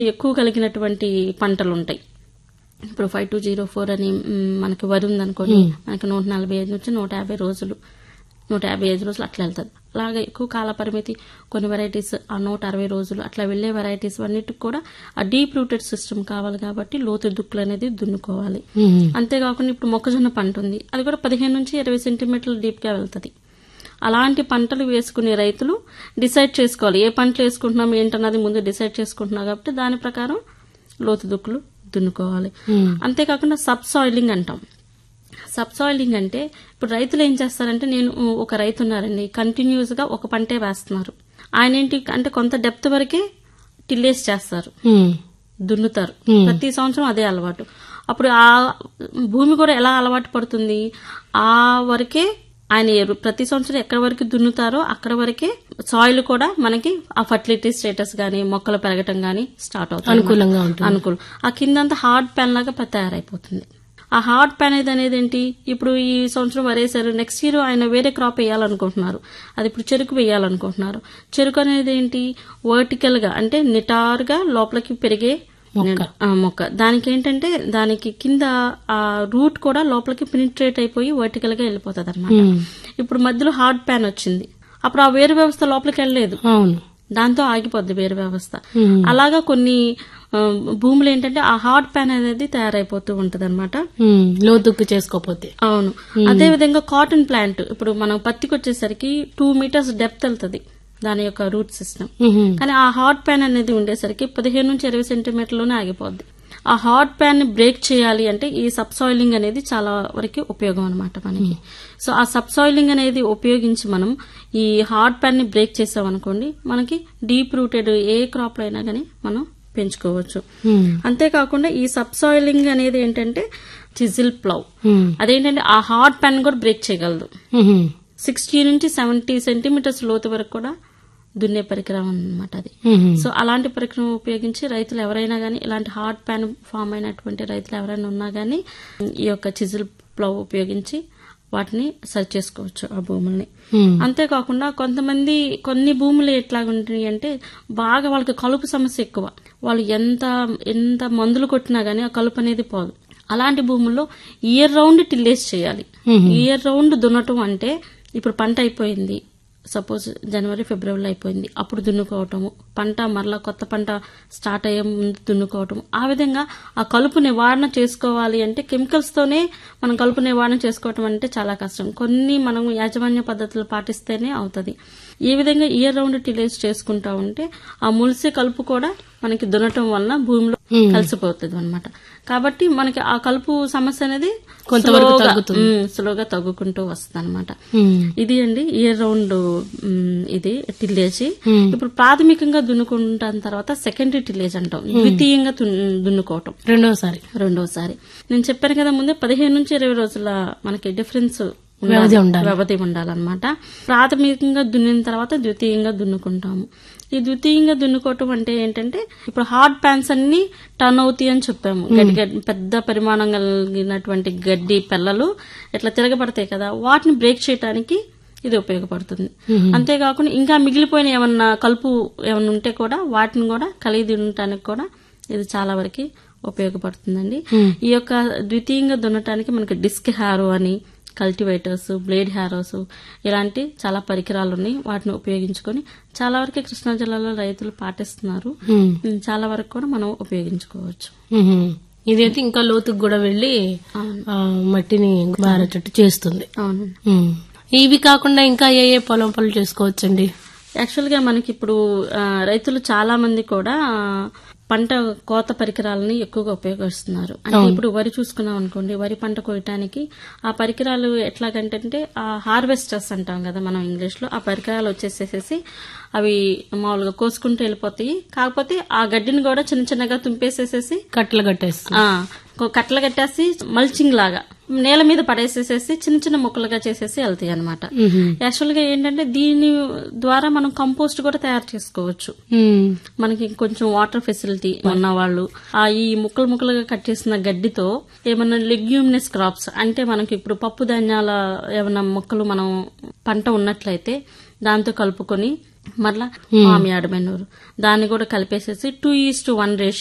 ఎక్కువ కలిగినటువంటి పంటలు ఉంటాయి ఇప్పుడు ఫైవ్ టూ జీరో ఫోర్ అని మ్, మనకి వరి ఉందనుకోండి మనకి నూట నలభై ఐదు నుంచి నూట యాభై రోజులు నూట యాభై ఐదు రోజులు అట్లా వెళ్తుంది అలాగే ఎక్కువ కాల పరిమితి కొన్ని వెరైటీస్ ఆ నూట అరవై రోజులు అట్లా వెళ్లే వెరైటీస్ అన్నిటికి కూడా ఆ డీప్ రూటెడ్ సిస్టమ్ కావాలి కాబట్టి లోతు దుక్కులు అనేది దున్నుకోవాలి మ్మ్. అంతేకాకుండా ఇప్పుడు మొక్కజొన్న పంట ఉంది అది కూడా పదిహేను నుంచి ఇరవై సెంటీమీటర్ల డీప్ గా వెళ్తుంది అలాంటి పంటలు వేసుకునే రైతులు డిసైడ్ చేసుకోవాలి ఏ పంటలు వేసుకుంటున్నాం ఏంటన్నది ముందు డిసైడ్ చేసుకుంటున్నాం కాబట్టి దాని ప్రకారం లోతు దుక్కులు దున్నుకోవాలి మ్మ్. అంతేకాకుండా సబ్ సాయిలింగ్ అంటాం సబ్ సాయిలింగ్ అంటే ఇప్పుడు రైతులు ఏం చేస్తారంటే నేను ఒక రైతు ఉన్నారండి కంటిన్యూస్ గా ఒక పంటే వేస్తున్నారు ఆయన ఏంటి అంటే కొంత డెప్త్ వరకే టిల్లేసి చేస్తారు మ్మ్. దున్నుతారు Hmm. ప్రతి సంవత్సరం అదే అలవాటు అప్పుడు ఆ భూమి కూడా ఎలా అలవాటు పడుతుంది ఆ వరకే ఆయన ఎరు- ప్రతి సంవత్సరం ఎక్కడి వరకు దున్నుతారో అక్కడ వరకే సాయిల్ కూడా మనకి ఆ ఫర్టిలిటీ స్టేటస్ గానీ మొక్కలు పెరగటం గానీ స్టార్ట్ అవుతుంది అనుకూలంగా ఉంటుంది అనుకూలం ఆ కిందంతా హార్డ్ ప్యాన్ లాగా ప- తయారైపోతుంది ఆ హార్డ్ ప్యాన్ అనేది అనేది ఏంటి ఇప్పుడు ఈ సంవత్సరం వరేసారు నెక్స్ట్ ఇయర్ ఆయన వేరే క్రాప్ వేయాలనుకుంటున్నారు అది ఇప్పుడు చెరుకు వేయాలనుకుంటున్నారు చెరుకు అనేది ఏంటి వర్టికల్ గా అంటే నిటారుగా లోపలికి పెరిగే మొక్క. ఆ, మొక్క దానికి ఏంటంటే దానికి కింద ఆ రూట్ కూడా లోపలికి పెనిట్రేట్ అయిపోయి వర్టికల్ గా వెళ్ళిపోతుంది అనమాట మ్మ్. ఇప్పుడు మధ్యలో హార్డ్ ప్యాన్ వచ్చింది అప్పుడు ఆ వేరు వ్యవస్థ లోపలికి వెళ్ళలేదు అవును దాంతో ఆగిపోద్ది వేరు వ్యవస్థ మ్మ్. అలాగా కొన్ని ఆ, భూములు ఏంటంటే ఆ హార్డ్ ప్యాన్ అనేది తయారైపోతూ ఉంటది అనమాట మ్మ్. లోతుక్కు చేసుకోపోతే అవును అదే విధంగా కాటన్ ప్లాంట్ ఇప్పుడు మనం పత్తికి వచ్చేసరికి టూ మీటర్స్ డెప్త్ వెళ్తది దాని యొక్క రూట్ సిస్టమ్ మ్మ్. కానీ ఆ హార్డ్ ప్యాన్ అనేది ఉండేసరికి పదిహేను నుంచి ఇరవై సెంటీమీటర్లోనే ఆగిపోద్ది ఆ హార్డ్ ప్యాన్ ని బ్రేక్ చేయాలి అంటే ఈ సబ్ సాయిలింగ్ అనేది చాలా వరకు ఉపయోగం అనమాట మనకి సో ఆ సబ్ సాయిలింగ్ అనేది ఉపయోగించి మనం ఈ హార్డ్ ప్యాన్ ని బ్రేక్ చేసామనుకోండి మనకి డీప్ రూటెడ్ ఏ క్రాప్ లో అయినా కానీ మనం పెంచుకోవచ్చు మ్మ్. అంతేకాకుండా ఈ సబ్ సాయిలింగ్ అనేది ఏంటంటే చిజిల్ ప్లవ్ మ్మ్. అదేంటంటే ఆ హార్డ్ ప్యాన్ కూడా బ్రేక్ చేయగలదు మ్మ్. సిక్స్టీ నుంచి సెవెంటీ సెంటీమీటర్స్ లోతు వరకు కూడా దున్నే పరికరం అన్నమాట అది మ్మ్. సో అలాంటి పరికరం ఉపయోగించి రైతులు ఎవరైనా గానీ ఇలాంటి హార్డ్ ప్యాన్ ఫామ్ అయినటువంటి రైతులు ఎవరైనా ఉన్నా గానీ ఈ యొక్క చిజిల్ ప్లవ్ ఉపయోగించి వాటిని సరి చేసుకోవచ్చు ఆ భూముల్ని మ్మ్. అంతేకాకుండా కొంతమంది కొన్ని భూములు ఎట్లాగుంటాయి అంటే బాగా వాళ్ళకి కలుపు సమస్య ఎక్కువ వాళ్ళు ఎంత ఎంత మందులు కొట్టినా గానీ ఆ కలుపు అనేది పోదు అలాంటి భూముల్లో ఇయర్ రౌండ్ టిల్లేసి చేయాలి ఇయర్ రౌండ్ దున్నటం అంటే ఇప్పుడు పంట అయిపోయింది సపోజ్ జనవరి ఫిబ్రవరిలో అయిపోయింది అప్పుడు దున్నుకోవటము పంట మరలా కొత్త పంట స్టార్ట్ అయ్యే ముందు దున్నుకోవటం ఆ విధంగా ఆ కలుపు నివారణ చేసుకోవాలి అంటే కెమికల్స్ తోనే మనం కలుపు నివారణ చేసుకోవటం అంటే చాలా కష్టం కొన్ని మనం యాజమాన్య పద్ధతులు పాటిస్తేనే అవుతుంది ఈ విధంగా ఇయర్ రౌండ్ టిలేజ్ చేసుకుంటా ఉంటే ఆ ములిసే కలుపు కూడా మనకి దున్నటం వలన భూమిలో కలిసిపోతుంది అనమాట కాబట్టి మనకి ఆ కలుపు సమస్య అనేది కొంతవరకు స్లోగా- తగ్గుతుంది. ఉమ్, స్లోగా తగ్గుకుంటూ వస్తుంది అనమాట మ్మ్. ఇది అండి ఇయర్ రౌండ్ ఉమ్, ఇది టిల్లేజ్ మ్మ్. ఇప్పుడు ప్రాథమికంగా దున్నుకుంటాం తర్వాత సెకండరీ టిల్లేజ్ అంటాం ద్వితీయంగా దున్- దున్నుకోవటం రెండోసారి రెండోసారి నేను చెప్పాను కదా ముందే పదిహేను నుంచి ఇరవై రోజుల మనకి డిఫరెన్స్ ఉండాలి. వ్యవధి ఉండాలి. వ్యవధి ఉండాలన్నమాట ప్రాథమికంగా దున్నిన తర్వాత ద్వితీయంగా దున్నుకుంటాము ఈ ద్వితీయంగా దున్నుకోవటం అంటే ఏంటంటే ఇప్పుడు హార్డ్ ప్యాన్స్ అన్ని టర్న్ అవుతాయి అని చెప్పాము గడ్డి గడ్డి పెద్ద పరిమాణం కలిగినటువంటి గడ్డి పిల్లలు ఇట్లా తిరగబడతాయి కదా వాటిని బ్రేక్ చేయడానికి ఇది ఉపయోగపడుతుంది అంతేకాకుండా ఇంకా మిగిలిపోయిన ఏమన్నా కలుపు ఏమన్నా ఉంటే కూడా వాటిని కూడా కలిగి తినటానికి కూడా ఇది చాలా వరకు ఉపయోగపడుతుందండి ఈ యొక్క ద్వితీయంగా దున్నటానికి మనకి డిస్క్ హ్యారో అని కల్టివేటర్స్ బ్లేడ్ హ్యారోస్ ఇలాంటి చాలా పరికరాలు ఉన్నాయి వాటిని ఉపయోగించుకొని చాలా వరకు కృష్ణా జిల్లాలో రైతులు పాటిస్తున్నారు మ్మ్. ఉమ్, చాలా వరకు కూడా మనం ఉపయోగించుకోవచ్చు మ్మ్. ఇదైతే ఇంకా లోతుకు కూడా వెళ్లి అవును ఆ, మట్టిని బారేటట్టు చేస్తుంది అవును మ్మ్. ఇవి కాకుండా ఇంకా ఏ ఏ పొలం పనులు చేసుకోవచ్చండి యాక్చువల్ గా మనకి ఇప్పుడు ఆ, రైతులు చాలా మంది కూడా ఆ, పంట కోత పరికరాలని ఎక్కువగా ఉపయోగిస్తున్నారు అంటే ఇప్పుడు వరి చూసుకున్నాం అనుకోండి వరి పంట కోయటానికి ఆ పరికరాలు ఎట్లాగంటే ఆ హార్వెస్టర్స్ అంటాం కదా మనం ఇంగ్లీష్ లో ఆ పరికరాలు వచ్చేసేసి అవి మామూలుగా కోసుకుంటూ వెళ్ళిపోతాయి కాకపోతే ఆ గడ్డిని కూడా చిన్న చిన్నగా తుంపేసేసేసి కట్టలు కట్టేస్తుంది ఆ కొ- కట్టలు కట్టేసి మల్చింగ్ లాగా నేల మీద పడేసేసేసి చిన్న చిన్న ముక్కలుగా చేసేసి వెళ్తాయి అనమాట మ్మ్. యాక్చువల్ గా ఏంటంటే దీని ద్వారా మనం కంపోస్ట్ కూడా తయారు చేసుకోవచ్చు మ్మ్. మనకి కొంచెం వాటర్ ఫెసిలిటీ ఉన్న వాళ్ళు ఆ ఈ ముక్కలు ముక్కలుగా కట్ చేసిన గడ్డితో ఏమన్నా లెగ్యూమినస్ క్రాప్స్ అంటే మనకి ఇప్పుడు పప్పు ధాన్యాల ఏమన్నా మొక్కలు మనం పంట ఉన్నట్లయితే దాంతో కలుపుకొని మరలా ఫామ్ యార్డ్ మెనూర్ దాన్ని కూడా కలిపేసేసి టూ ఈస్ టు వన్